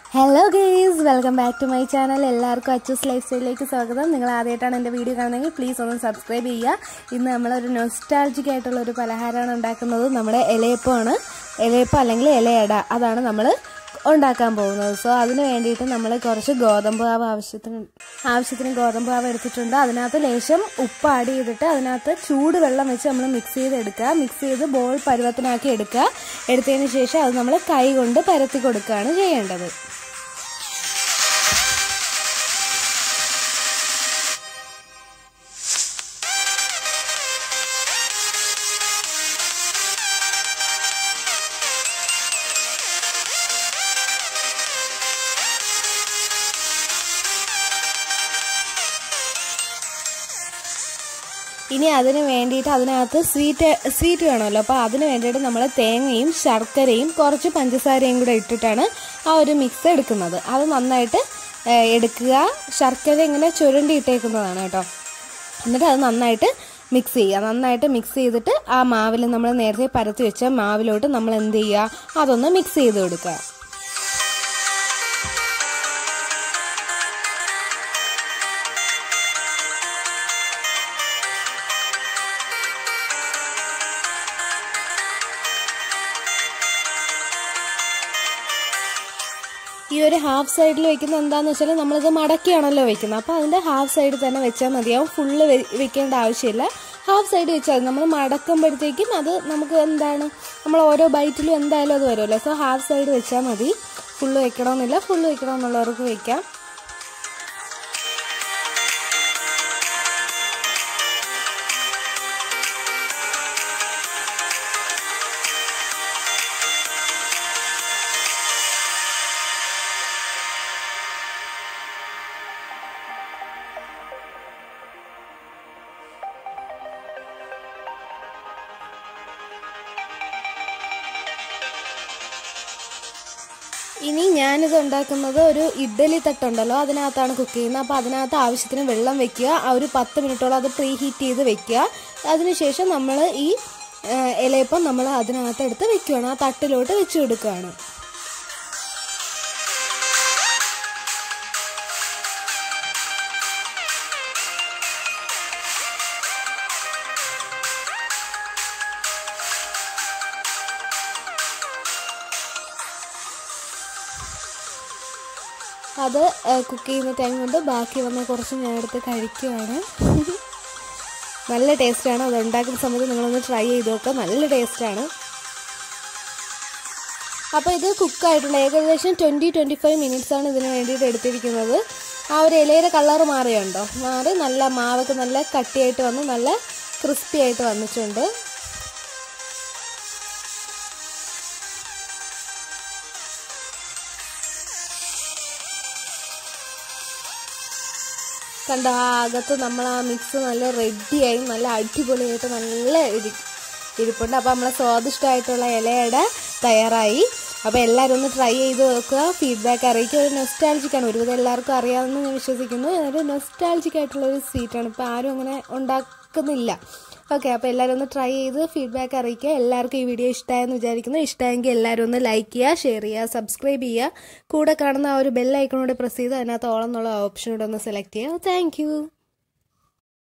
hello guys welcome back to my channel എല്ലാവർക്കും Achu's life സ്റ്റൈലിലേക്ക് സ്വാഗതം നിങ്ങൾ ആദ്യമായിട്ടാണ് എൻ്റെ വീഡിയോ കാണുന്നതെങ്കിൽ പ്ലീസ് ഒന്ന് സബ്സ്ക്രൈബ് ചെയ്യുക ഇന്ന് നമ്മളൊരു നൊസ്റ്റാൾജിക് ആയിട്ടുള്ള ഒരു പലഹാരമാണ് ഉണ്ടാക്കുന്നത് നമ്മുടെ ഇലയപ്പമാണ് ഇലയപ്പം അല്ലെങ്കിൽ ഇലയട അതാണ് നമ്മൾ ഉണ്ടാക്കാൻ പോകുന്നത് സോ അതിന് വേണ്ടിയിട്ട് നമ്മൾ കുറച്ച് ഗോതമ്പ് മാവ് ആവശ്യത്തിന് ആവശ്യത്തിന് ഗോതമ്പ് മാവ് എടുത്തിട്ടുണ്ട് അതിനകത്ത് ലേശം ഉപ്പ് ആഡ് ചെയ്തിട്ട് അതിനകത്ത് ചൂട് വെള്ളം വെച്ച് നമ്മൾ മിക്സ് ചെയ്ത് എടുക്കുക മിക്സ് ചെയ്ത് ബോൾ പരുവത്തിനാക്കി എടുക്കുക എടുത്തതിന് ശേഷം അത് നമ്മൾ കൈ കൊണ്ട് പരത്തി കൊടുക്കുകയാണ് ചെയ്യേണ്ടത് ഇനി അതിന് വേണ്ടിയിട്ട് അതിനകത്ത് സ്വീറ്റ് സ്വീറ്റ് വേണമല്ലോ അപ്പോൾ അതിന് വേണ്ടിയിട്ട് നമ്മൾ തേങ്ങയും ശർക്കരയും കുറച്ച് പഞ്ചസാരയും കൂടെ ഇട്ടിട്ടാണ് ആ ഒരു മിക്സ് എടുക്കുന്നത് അത് നന്നായിട്ട് ഏഹ്, എടുക്കുക ശർക്കര ഇങ്ങനെ ചുരുണ്ടി ഇട്ടേക്കുന്നതാണ് കേട്ടോ എന്നിട്ട് അത് നന്നായിട്ട് മിക്സ് ചെയ്യുക നന്നായിട്ട് മിക്സ് ചെയ്തിട്ട് ആ മാവിൽ നമ്മൾ നേരത്തെ പരത്തി വെച്ച മാവിലോട്ട് നമ്മൾ എന്ത് ചെയ്യുക അതൊന്ന് മിക്സ് ചെയ്ത് കൊടുക്കുക ഈ ഒരു ഹാഫ് സൈഡിൽ വെക്കുന്നത് എന്താണെന്ന് വെച്ചാൽ നമ്മളിത് മടക്കിയാണല്ലോ വെക്കുന്നത് അപ്പോൾ അതിൻ്റെ ഹാഫ് സൈഡിൽ തന്നെ വെച്ചാൽ മതിയാവും ഫുള്ള് വെക്കേണ്ട ആവശ്യമില്ല ഹാഫ് സൈഡ് വെച്ചാൽ മതി നമ്മൾ മടക്കുമ്പോഴത്തേക്കും അത് നമുക്ക് എന്താണ് നമ്മൾ ഓരോ ബൈറ്റിലും എന്തായാലും അത് വരുമല്ലോ സോ ഹാഫ് സൈഡ് വെച്ചാൽ മതി ഫുള്ള് വെക്കണമെന്നില്ല ഫുള്ള് വെക്കണമെന്നുള്ളവർക്ക് വെക്കാം ഇനി ഞാനിത് ഉണ്ടാക്കുന്നത് ഒരു ഇഡ്ഡലി തട്ടുണ്ടല്ലോ അതിനകത്താണ് കുക്ക് ചെയ്യുന്നത് അപ്പോൾ അതിനകത്ത് ആവശ്യത്തിന് വെള്ളം വെക്കുക ആ ഒരു പത്ത് മിനിറ്റോളം അത് പ്രീ ഹീറ്റ് ചെയ്ത് വെക്കുക അതിനുശേഷം നമ്മൾ ഈ ആ, ഇലയപ്പം നമ്മൾ അതിനകത്ത് എടുത്ത് വെക്കുകയാണ് ആ തട്ടിലോട്ട് വെച്ച് കൊടുക്കുകയാണ് അത് കുക്ക് ചെയ്യുന്ന ടൈം കൊണ്ട് ബാക്കി വന്ന കുറച്ച് ഞാൻ എടുത്ത് കഴിക്കുകയാണ് നല്ല ടേസ്റ്റാണ് അത് ഉണ്ടാക്കുന്ന സമയത്ത് നിങ്ങളൊന്ന് ട്രൈ ചെയ്ത് നോക്കുക നല്ല ടേസ്റ്റാണ് അപ്പോൾ ഇത് കുക്കായിട്ടുള്ള ഏകദേശം ട്വൻറ്റി ട്വൻറ്റി ഫൈവ് മിനിറ്റ്സ് ആണ് ഇതിന് വേണ്ടിയിട്ട് എടുത്തിരിക്കുന്നത് ആ ഒരു ഇലയുടെ കളർ മാറിയുണ്ടോ മാറി നല്ല മാവൊക്കെ നല്ല കട്ടിയായിട്ട് വന്ന് നല്ല ക്രിസ്പി ആയിട്ട് വന്നിട്ടുണ്ട് കണ്ടോ ആ അകത്ത് നമ്മൾ ആ മിക്സ് നല്ല റെഡിയായി നല്ല അടിപൊളിയായിട്ട് നല്ല ഇരി ഇരിപ്പുണ്ട് അപ്പോൾ നമ്മളെ സ്വാദിഷ്ടമായിട്ടുള്ള ഇലയട തയ്യാറായി അപ്പോൾ എല്ലാവരും ഒന്ന് ട്രൈ ചെയ്ത് നോക്കുക ഫീഡ്ബാക്ക് അറിയിക്കുക ഒരു നൊസ്റ്റാൾജിക്കാണ് ഒരുവിധം എല്ലാവർക്കും അറിയാമെന്ന് ഞാൻ വിശ്വസിക്കുന്നു ഒരു നൊസ്റ്റാൾജിക് ആയിട്ടുള്ള ഒരു സ്വീറ്റാണ് ഇപ്പോൾ ആരും അങ്ങനെ ഉണ്ടാക്കുന്നില്ല ഓക്കെ അപ്പോൾ എല്ലാവരും ഒന്ന് ട്രൈ ചെയ്ത് ഫീഡ്ബാക്ക് അറിയിക്കുക എല്ലാവർക്കും ഈ വീഡിയോ ഇഷ്ടമായെന്ന് വിചാരിക്കുന്നു ഇഷ്ടമായെങ്കിൽ എല്ലാവരും ഒന്ന് ലൈക്ക് ചെയ്യുക ഷെയർ ചെയ്യുക സബ്സ്ക്രൈബ് ചെയ്യുക കൂടെ കാണുന്ന ആ ഒരു ബെൽ ഐക്കണോടെ പ്രസ് ചെയ്ത് അതിനകത്ത് ഓളം എന്നുള്ള ഓപ്ഷനോടെ ഒന്ന് സെലക്ട് ചെയ്യുക താങ്ക്